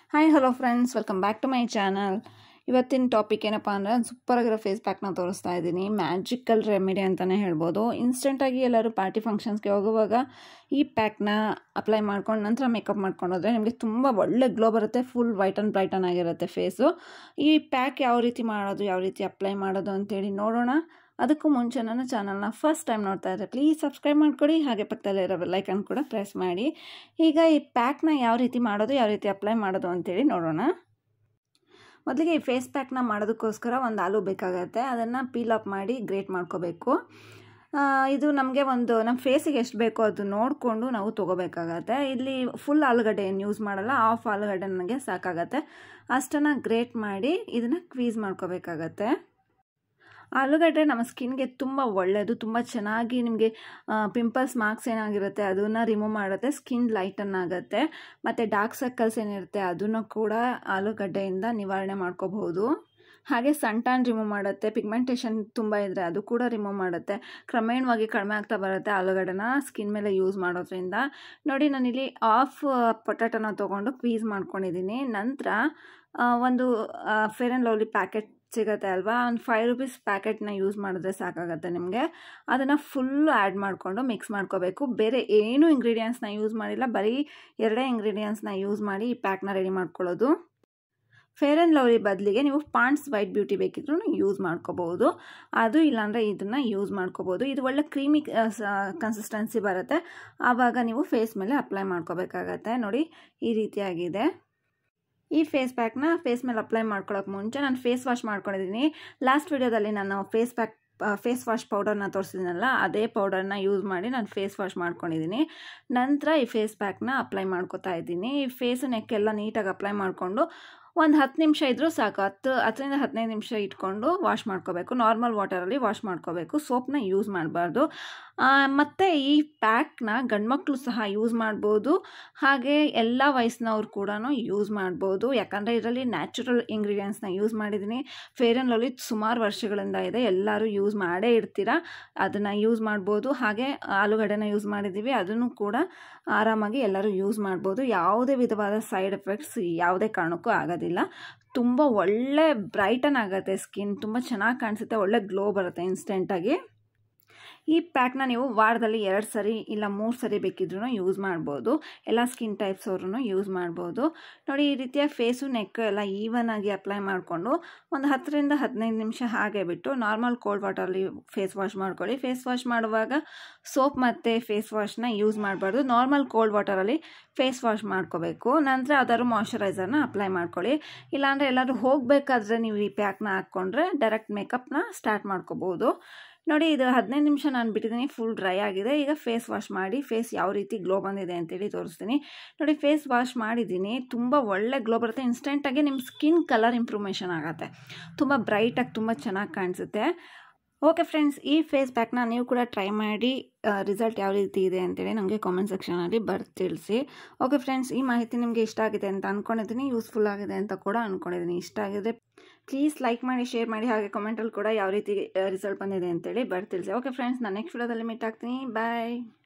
hi hello friends welcome back to my channel ಇವತ್ತಿನ topic ಏನಪ್ಪ ಅಂದರೆ ನಾನು ಸೂಪರಾಗಿರೋ ಫೇಸ್ ಪ್ಯಾಕ್ನ ತೋರಿಸ್ತಾ ಇದ್ದೀನಿ ಮ್ಯಾಜಿಕಲ್ ರೆಮಿಡಿ ಅಂತಲೇ ಹೇಳ್ಬೋದು ಇನ್ಸ್ಟೆಂಟಾಗಿ ಎಲ್ಲರೂ ಪಾರ್ಟಿ ಫಂಕ್ಷನ್ಸ್ಗೆ ಹೋಗುವಾಗ ಈ ಪ್ಯಾಕ್ನ ಅಪ್ಲೈ ಮಾಡ್ಕೊಂಡು ನಂತರ ಮೇಕಪ್ ಮಾಡ್ಕೊಂಡೋದ್ರೆ ನಿಮಗೆ ತುಂಬ ಒಳ್ಳೆ ಗ್ಲೋ ಬರುತ್ತೆ ಫುಲ್ ವೈಟ್ ಆ್ಯಂಡ್ ಬ್ರೈಟನ್ ಆಗಿರುತ್ತೆ ಫೇಸು ಈ ಪ್ಯಾಕ್ ಯಾವ ರೀತಿ ಮಾಡೋದು ಯಾವ ರೀತಿ ಅಪ್ಲೈ ಮಾಡೋದು ಅಂತೇಳಿ ನೋಡೋಣ ಅದಕ್ಕೂ ಮುಂಚೆ ನನ್ನ ಚಾನಲ್ನ ಫಸ್ಟ್ ಟೈಮ್ ನೋಡ್ತಾ ಇದ್ದರೆ ಪ್ಲೀಸ್ ಸಬ್ಸ್ಕ್ರೈಬ್ ಮಾಡ್ಕೊಡಿ ಹಾಗೆ ಪಕ್ಕದಲ್ಲಿರೋ ಲೈಕನ್ ಕೂಡ ಪ್ರೆಸ್ ಮಾಡಿ ಈಗ ಈ ಪ್ಯಾಕ್ನ ಯಾವ ರೀತಿ ಮಾಡೋದು ಯಾವ ರೀತಿ ಅಪ್ಲೈ ಮಾಡೋದು ಅಂತೇಳಿ ನೋಡೋಣ ಮೊದಲಿಗೆ ಈ ಫೇಸ್ ಪ್ಯಾಕ್ನ ಮಾಡೋದಕ್ಕೋಸ್ಕರ ಒಂದು ಆಲೂ ಬೇಕಾಗತ್ತೆ ಅದನ್ನು ಪೀಲ್ ಅಪ್ ಮಾಡಿ ಗ್ರೇಟ್ ಮಾಡ್ಕೋಬೇಕು ಇದು ನಮಗೆ ಒಂದು ನಮ್ಮ ಫೇಸಿಗೆ ಎಷ್ಟು ಬೇಕೋ ಅದು ನೋಡಿಕೊಂಡು ನಾವು ತೊಗೋಬೇಕಾಗತ್ತೆ ಇಲ್ಲಿ ಫುಲ್ ಆಲೂಗಡ್ಡೆ ಏನು ಯೂಸ್ ಮಾಡಲ್ಲ ಆಫ್ ಆಲೂಗಡ್ಡೆ ನನಗೆ ಸಾಕಾಗತ್ತೆ ಅಷ್ಟನ್ನು ಗ್ರೇಟ್ ಮಾಡಿ ಇದನ್ನು ಕ್ವೀಸ್ ಮಾಡ್ಕೋಬೇಕಾಗತ್ತೆ ಆಲೂಗಡ್ಡೆ ನಮ್ಮ ಸ್ಕಿನ್ಗೆ ತುಂಬ ಒಳ್ಳೆಯದು ತುಂಬ ಚೆನ್ನಾಗಿ ನಿಮಗೆ ಪಿಂಪಲ್ಸ್ ಮಾರ್ಕ್ಸ್ ಏನಾಗಿರುತ್ತೆ ಅದನ್ನು ರಿಮೂವ್ ಮಾಡುತ್ತೆ ಸ್ಕಿನ್ ಲೈಟನ್ ಆಗುತ್ತೆ ಮತ್ತು ಡಾರ್ಕ್ ಸರ್ಕಲ್ಸ್ ಏನಿರುತ್ತೆ ಅದನ್ನು ಕೂಡ ಆಲೂಗಡ್ಡೆಯಿಂದ ನಿವಾರಣೆ ಮಾಡ್ಕೋಬಹುದು ಹಾಗೆ ಸನ್ ಟ್ಯಾನ್ ರಿಮೂವ್ ಮಾಡುತ್ತೆ ಪಿಗ್ಮೆಂಟೇಷನ್ ತುಂಬ ಇದ್ದರೆ ಅದು ಕೂಡ ರಿಮೂವ್ ಮಾಡುತ್ತೆ ಕ್ರಮೇಣವಾಗಿ ಕಡಿಮೆ ಆಗ್ತಾ ಬರುತ್ತೆ ಆಲೂಗಡ್ಡೆನ ಸ್ಕಿನ್ ಮೇಲೆ ಯೂಸ್ ಮಾಡೋದ್ರಿಂದ ನೋಡಿ ನಾನಿಲ್ಲಿ ಆಫ್ ಪೊಟ್ಯಾಟೊನ ತೊಗೊಂಡು ಕ್ವೀಸ್ ಮಾಡ್ಕೊಂಡಿದ್ದೀನಿ ನಂತರ ಒಂದು ಫೇರ್ ಆ್ಯಂಡ್ ಲವ್ಲಿ ಪ್ಯಾಕೆಟ್ ಸಿಗುತ್ತೆ ಅಲ್ವಾ ಒಂದು ಫೈವ್ ರುಪೀಸ್ ಪ್ಯಾಕೆಟ್ನ ಯೂಸ್ ಮಾಡಿದ್ರೆ ಸಾಕಾಗುತ್ತೆ ನಿಮಗೆ ಅದನ್ನು ಫುಲ್ಲು ಆ್ಯಡ್ ಮಾಡಿಕೊಂಡು ಮಿಕ್ಸ್ ಮಾಡ್ಕೋಬೇಕು ಬೇರೆ ಏನೂ ಇಂಗ್ರೀಡಿಯೆಂಟ್ಸ್ನ ಯೂಸ್ ಮಾಡಿಲ್ಲ ಬರೀ ಎರಡೇ ಇಂಗ್ರೀಡಿಯೆಂಟ್ಸ್ನ ಯೂಸ್ ಮಾಡಿ ಈ ಪ್ಯಾಕ್ನ ರೆಡಿ ಮಾಡ್ಕೊಳ್ಳೋದು ಫೇರ್ ಆ್ಯಂಡ್ ಲವ್ಲಿ ಬದಲಿಗೆ ನೀವು ಪಾಂಡ್ಸ್ ವೈಟ್ ಬ್ಯೂಟಿ ಬೇಕಿದ್ರೂ ಯೂಸ್ ಮಾಡ್ಕೋಬೋದು ಅದು ಇಲ್ಲಾಂದರೆ ಇದನ್ನು ಯೂಸ್ ಮಾಡ್ಕೋಬೋದು ಇದು ಒಳ್ಳೆ ಕ್ರೀಮಿ ಕನ್ಸಿಸ್ಟೆನ್ಸಿ ಬರುತ್ತೆ ಆವಾಗ ನೀವು ಫೇಸ್ ಮೇಲೆ ಅಪ್ಲೈ ಮಾಡ್ಕೋಬೇಕಾಗತ್ತೆ ನೋಡಿ ಈ ರೀತಿಯಾಗಿದೆ ಈ ಫೇಸ್ ಪ್ಯಾಕ್ನ ಫೇಸ್ ಮೇಲೆ ಅಪ್ಲೈ ಮಾಡ್ಕೊಳ್ಳೋಕೆ ಮುಂಚೆ ನಾನು ಫೇಸ್ ವಾಶ್ ಮಾಡ್ಕೊಂಡಿದ್ದೀನಿ ಲಾಸ್ಟ್ ವಿಡಿಯೋದಲ್ಲಿ ನಾನು ಫೇಸ್ ಪ್ಯಾಕ್ ಫೇಸ್ ವಾಶ್ ಪೌಡರ್ನ ತೋರಿಸಿದ್ದೀನಲ್ಲ ಅದೇ ಪೌಡರ್ನ ಯೂಸ್ ಮಾಡಿ ನಾನು ಫೇಸ್ ವಾಶ್ ಮಾಡ್ಕೊಂಡಿದ್ದೀನಿ ನಂತರ ಈ ಫೇಸ್ ಪ್ಯಾಕ್ನ ಅಪ್ಲೈ ಮಾಡ್ಕೊತಾ ಇದ್ದೀನಿ ಈ ಫೇಸ್ ನೆಕ್ಕೆಲ್ಲ ನೀಟಾಗಿ ಅಪ್ಲೈ ಮಾಡಿಕೊಂಡು ಒಂದು ಹತ್ತು ನಿಮಿಷ ಇದ್ದರೂ ಸಾಕು ಹತ್ತು ಹತ್ತರಿಂದ ಹದಿನೈದು ನಿಮಿಷ ಇಟ್ಕೊಂಡು ವಾಶ್ ಮಾಡ್ಕೋಬೇಕು ನಾರ್ಮಲ್ ವಾಟರಲ್ಲಿ ವಾಶ್ ಮಾಡ್ಕೋಬೇಕು ಸೋಪ್ನ ಯೂಸ್ ಮಾಡಬಾರ್ದು ಮತ್ತು ಈ ಪ್ಯಾಕ್ನ ಗಂಡ್ಮಕ್ಳು ಸಹ ಯೂಸ್ ಮಾಡ್ಬೋದು ಹಾಗೆ ಎಲ್ಲ ವಯಸ್ಸಿನವ್ರು ಕೂಡ ಯೂಸ್ ಮಾಡ್ಬೋದು ಯಾಕಂದರೆ ಇದರಲ್ಲಿ ನ್ಯಾಚುರಲ್ ಇಂಗ್ರೀಡಿಯೆಂಟ್ಸ್ನ ಯೂಸ್ ಮಾಡಿದ್ದೀನಿ ಫೇರ್ ಆ್ಯಂಡ್ ಲವ್ಲಿ ಸುಮಾರು ವರ್ಷಗಳಿಂದ ಇದೆ ಎಲ್ಲರೂ ಯೂಸ್ ಮಾಡೇ ಇರ್ತೀರ ಅದನ್ನು ಯೂಸ್ ಮಾಡ್ಬೋದು ಹಾಗೆ ಆಲೂಗಡ್ಡೆನ ಯೂಸ್ ಮಾಡಿದ್ದೀವಿ ಅದನ್ನು ಕೂಡ ಆರಾಮಾಗಿ ಎಲ್ಲರೂ ಯೂಸ್ ಮಾಡ್ಬೋದು ಯಾವುದೇ ವಿಧವಾದ ಸೈಡ್ ಎಫೆಕ್ಟ್ಸ್ ಯಾವುದೇ ಕಾರಣಕ್ಕೂ ಆಗೋದಿಲ್ಲ ತುಂಬ ಒಳ್ಳೆ ಬ್ರೈಟನ್ ಆಗುತ್ತೆ ಸ್ಕಿನ್ ತುಂಬ ಚೆನ್ನಾಗಿ ಕಾಣಿಸುತ್ತೆ ಒಳ್ಳೆ ಗ್ಲೋ ಬರುತ್ತೆ ಇನ್ಸ್ಟೆಂಟಾಗಿ ಈ ಪ್ಯಾಕ್ನ ನೀವು ವಾರದಲ್ಲಿ ಎರಡು ಸರಿ ಇಲ್ಲ ಮೂರು ಸರಿ ಬೇಕಿದ್ರೂ ಯೂಸ್ ಮಾಡ್ಬೋದು ಎಲ್ಲ ಸ್ಕಿನ್ ಟೈಪ್ಸ್ ಅವ್ರೂ ಯೂಸ್ ಮಾಡ್ಬೋದು ನೋಡಿ ಈ ರೀತಿಯ ಫೇಸು ನೆಕ್ ಎಲ್ಲ ಈವನ್ ಆಗಿ ಅಪ್ಲೈ ಮಾಡಿಕೊಂಡು ಒಂದು ಹತ್ತರಿಂದ ಹದಿನೈದು ನಿಮಿಷ ಹಾಗೆ ಬಿಟ್ಟು ನಾರ್ಮಲ್ ಕೋಲ್ಡ್ ವಾಟರಲ್ಲಿ ಫೇಸ್ ವಾಶ್ ಮಾಡ್ಕೊಳ್ಳಿ ಫೇಸ್ ವಾಶ್ ಮಾಡುವಾಗ ಸೋಪ್ ಮತ್ತು ಫೇಸ್ ವಾಶ್ನ ಯೂಸ್ ಮಾಡಬಾರ್ದು ನಾರ್ಮಲ್ ಕೋಲ್ಡ್ ವಾಟರಲ್ಲಿ ಫೇಸ್ ವಾಶ್ ಮಾಡ್ಕೋಬೇಕು ನಂತರ ಯಾವ್ದಾದ್ರು ಮಾಯ್ಶ್ಚರೈಸರ್ನ ಅಪ್ಲೈ ಮಾಡ್ಕೊಳ್ಳಿ ಇಲ್ಲಾಂದರೆ ಎಲ್ಲರೂ ಹೋಗಬೇಕಾದ್ರೆ ನೀವು ಈ ಪ್ಯಾಕ್ನ ಹಾಕ್ಕೊಂಡ್ರೆ ಡೈರೆಕ್ಟ್ ಮೇಕಪ್ನ ಸ್ಟಾರ್ಟ್ ಮಾಡ್ಕೋಬೋದು ನೋಡಿ ಇದು ಹದಿನೈದು ನಿಮಿಷ ನಾನು ಬಿಟ್ಟಿದ್ದೀನಿ ಫುಲ್ ಡ್ರೈ ಆಗಿದೆ ಈಗ ಫೇಸ್ ವಾಶ್ ಮಾಡಿ ಫೇಸ್ ಯಾವ ರೀತಿ ಗ್ಲೋ ಬಂದಿದೆ ಅಂತೇಳಿ ತೋರಿಸ್ತೀನಿ ನೋಡಿ ಫೇಸ್ ವಾಶ್ ಮಾಡಿದ್ದೀನಿ ತುಂಬ ಒಳ್ಳೆ ಗ್ಲೋ ಬರುತ್ತೆ ಇನ್ಸ್ಟೆಂಟಾಗಿ ನಿಮ್ಮ ಸ್ಕಿನ್ ಕಲರ್ ಇಂಪ್ರೂವ್ಮೇಷನ್ ಆಗುತ್ತೆ ತುಂಬ ಬ್ರೈಟಾಗಿ ತುಂಬ ಚೆನ್ನಾಗಿ ಕಾಣಿಸುತ್ತೆ ಓಕೆ ಫ್ರೆಂಡ್ಸ್ ಈ ಫೇಸ್ ಪ್ಯಾಕ್ನ ನೀವು ಕೂಡ ಟ್ರೈ ಮಾಡಿ ರಿಸಲ್ಟ್ ಯಾವ ರೀತಿ ಇದೆ ಅಂತೇಳಿ ನನಗೆ ಕಾಮೆಂಟ್ ಸೆಕ್ಷನಲ್ಲಿ ಬರ್ದು ತಿಳಿಸಿ ಓಕೆ ಫ್ರೆಂಡ್ಸ್ ಈ ಮಾಹಿತಿ ನಿಮಗೆ ಇಷ್ಟ ಆಗಿದೆ ಅಂತ ಅಂದ್ಕೊಂಡಿದ್ದೀನಿ ಯೂಸ್ಫುಲ್ ಆಗಿದೆ ಅಂತ ಕೂಡ ಅಂದ್ಕೊಂಡಿದ್ದೀನಿ ಇಷ್ಟ ಆಗಿದೆ ಪ್ಲೀಸ್ ಲೈಕ್ ಮಾಡಿ ಶೇರ್ ಮಾಡಿ ಹಾಗೆ ಕಮೆಂಟಲ್ಲಿ ಕೂಡ ಯಾವ ರೀತಿ ರಿಸಲ್ಟ್ ಬಂದಿದೆ ಅಂತೇಳಿ ಬರ್ದು ತಿಳಿಸಿ ಓಕೆ ಫ್ರೆಂಡ್ಸ್ ನಾನು ನೆಕ್ಸ್ಟ್ ವಿಡಿಯೋದಲ್ಲಿ ಮೀಟ್ ಆಗ್ತೀನಿ ಬಾಯ್